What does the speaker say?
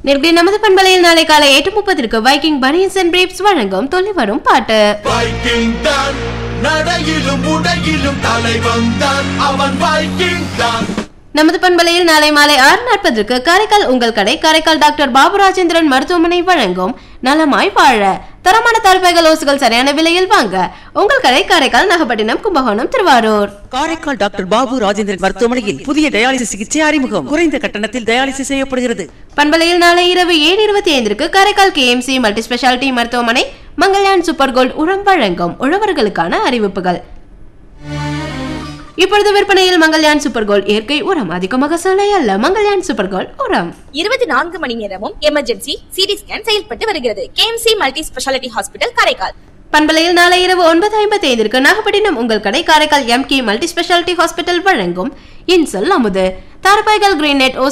நேர்களை நமது பண்பலையில் நாளை காலை எட்டு முப்பதற்கு வைக்கிங் பனியன்ஸ் அண்ட் பிரீப்ஸ் வழங்கும் தொல்லி வரும் பாட்டு வைக்கிங் தான் நடையிலும் உடையிலும் தலைவன் தான் அவன் வைக்கிங் தான் நமது பண்பலையில் நாளை மாலை ஆறு நாற்பதற்கு காரைக்கால் உங்கள் கடை காரைக்கால் டாக்டர் பாபு ராஜேந்திரன் மருத்துவமனை வழங்கும் நலமாய் வாழ தரமான தாழ்பாய்கள் ஓசுகள் சரியான விலையில் வாங்க உங்கள் கடை காரைக்கால் நாகப்பட்டினம் கும்பகோணம் திருவாரூர் காரைக்கால் டாக்டர் பாபு ராஜேந்திரன் மருத்துவமனையில் புதிய டயாலிசிஸ் சிகிச்சை அறிமுகம் குறைந்த கட்டணத்தில் டயாலிசிஸ் செய்யப்படுகிறது பண்பலையில் நாளை இரவு ஏழு இருபத்தி ஐந்திற்கு காரைக்கால் கேஎம்சி மல்டி ஸ்பெஷாலிட்டி மருத்துவமனை மங்கள்யான் சூப்பர் கோல்ட் உரம் வழங்கும் உழவர்களுக்கான அறிவிப்புகள் இப்பொழுது விற்பனையில் மங்கள்யான் சூப்பர் கோல்ட் இயற்கை உரம் அதிகமாக சொல்லை அல்ல மங்கள்யான் சூப்பர் கோல்ட் உரம் இருபத்தி நான்கு மணி நேரமும் எமர்ஜென்சி சிடி ஸ்கேன் செயல்பட்டு வருகிறது KMC multi speciality hospital Karaikal பண்பலையில் நாளை இரவு ஒன்பது ஐம்பத்தி ஐந்திற்கு நாகப்பட்டினம் உங்கள் கடை Karaikal M K multi speciality hospital வழங்கும் இன்சொல் அமுது தார்பாய்கள் கிரீன் நெட்